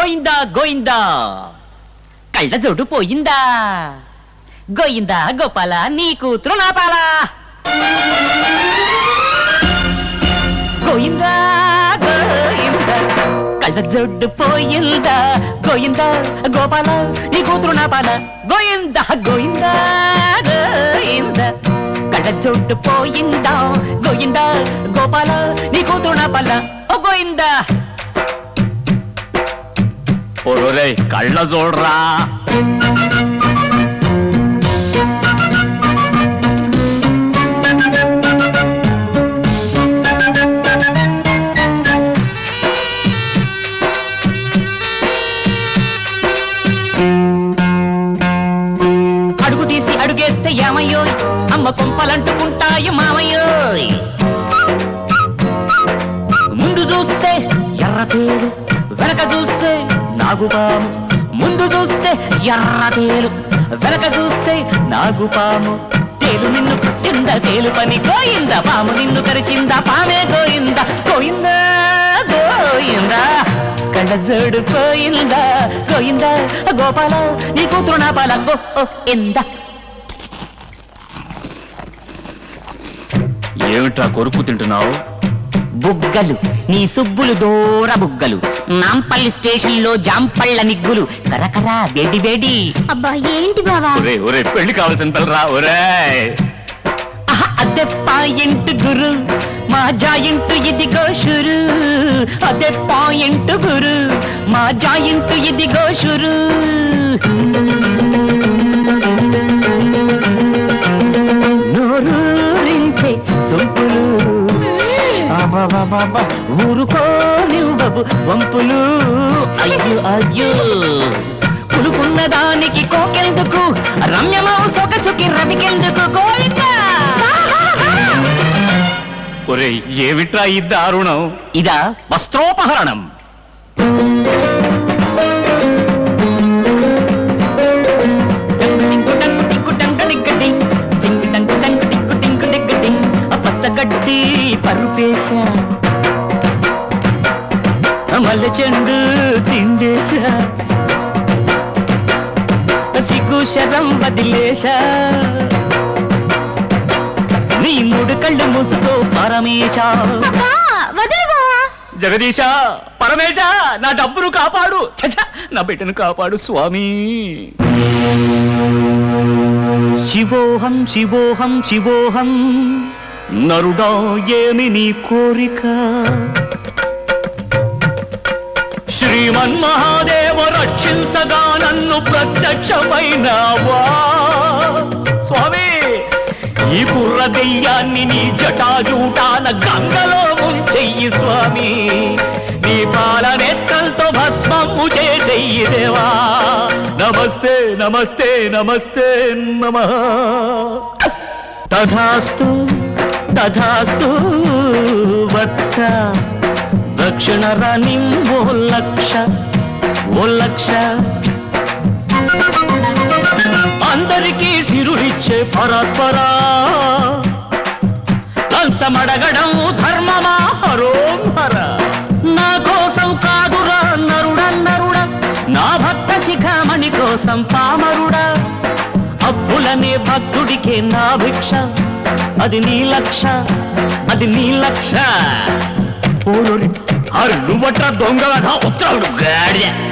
గోయిందా గోయిందా కళ్ళ జోడు పోయిందా గోయిందా గోపాల నీ కూతురు నా పాల గోయిందా గోయిందా కళ్ళ జోడు పోయిందా గోయిందా గోపాల నీ కూతురు నా పాల గోయిందా గోయిందా గోయిందా కళ్ళ జోడు పోయిందా గోయిందా గోపాల నీ కూతురు నా పాల ఓ గోయిందా ఒరే కళ్ళ చూడరా అడుగు తీసి అడుగేస్తే ఏమయ్యో అమ్మ కొంపలంటుకుంటాయి మామయ్యో ముందు చూస్తే ఎర్ర తేలు వెనక చూస్తే నాగుపాము ముందు చూస్తే ఎర్ర తేలు వెనక చూస్తే నాగుపాము తేలు నిన్ను పుట్టిందా తేలు పని గోయిందా పాము నిన్ను కరిచిందా పామే గోయిందా గోయిందా గోయిందా కళ్ళ జోడు పోయిందా గోయిందా గోపాల నీ కూతురు నా పాల గో ఓ, ఇందా ఏమిట్రా కొరుకు తింటున్నావు బుగ్గలు నీ సుబ్బులు దూర బుగ్గలు నాంపల్లి స్టేషన్ లో జాంపళ్ళ నిగ్గులు కరకరా వేడి వేడి అబ్బా ఏంటి బావా ఒరే ఒరే పెళ్లి కావాల్సిన పిల్లరా ఒరే అదే పాయింట్ గురు మా జాయింట్ ఇదిగో షురు అదే పాయింట్ గురు మా జాయింట్ ఇదిగో షురు నోరూరించే సొంపులు అబ్బబ్బబ్బబ్బ, ఊరుకోనివ్వవు వంపులు అయ్యో అయ్యో పులుకున్న దానికి కోకెందుకు రమ్యమో సొగసుకి రవికెందుకు గోవిందా ఒరే ఏమిట్రా ఈ దారుణం ఇదా వస్త్రోపహరణం పచ్చగడ్డి పరుపేశా మల్లె చెండు తిండేశా సిగ్గు శరం వదిలేశా నీ మూడు కళ్ళు మూసుకో పరమేశా అబ్బా వదిలి బావా జగదీశ పరమేశ నా డబ్బును కాపాడు ఛ, ఛ, నా బిడ్డను కాపాడు స్వామి శివోహం శివోహం శివోహం నరుడా ఏమి నీ కోరిక శ్రీమన్మహాదేవ రక్షించగా నన్ను ప్రత్యక్షమైనవా స్వామి ఈ బుర్ర దెయ్యాన్ని నీ జటాజూటాన గంగలో ఉంచెయ్యి స్వామి నీ పాలనెత్తలతో భస్మము చేసెయ్యి దేవా నమస్తే నమస్తే నమస్తే నమ తథాస్తు తథాస్తు వత్స దక్షిణ రాణి ఓ లక్ష ఓ లక్ష అందరికీ సిరులిచ్చే పరాత్పరా లంచమడగడం ధర్మమా హరోం హర నా కోసం కాదురా నరుడ నరుడ నా భక్త శిఖామణి కోసం పామరుడా అప్పులనే భక్తుడికే నా భిక్ష అది నీ లక్ష అది నీ లక్ష ఓరోరి హల్లు బట్ర దొంగ ఉత్తరాడు గాడిద